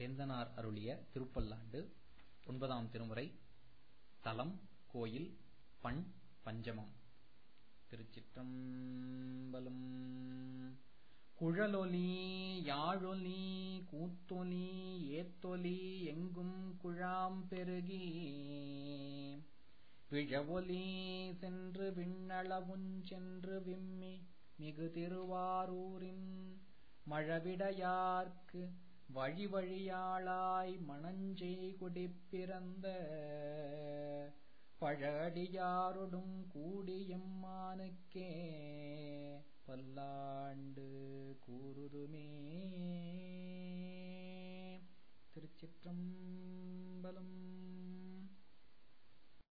சேந்தனார் அருளிய திருப்பல்லாண்டு ஒன்பதாம் திருமுறை தலம் கோயில் பண் பஞ்சமம் திருச்சிற்றம்பலம் குழலொலி யாழொலி கூத்தொலி ஏத்தொலி எங்கும் குழாம் பெருகி விழவொலி சென்று விண்ணளவுஞ் சென்று விம்மி மிகு திருவாரூரின் மழவிடையார்க்கு வழி வழியாளாய் மணஞ்செய் குடிப்பிறந்த பழடியாரொடும் கூடியம்மானுக்கே பல்லாண்டு கூறுதுமே திருச்சிற்றம்பலம்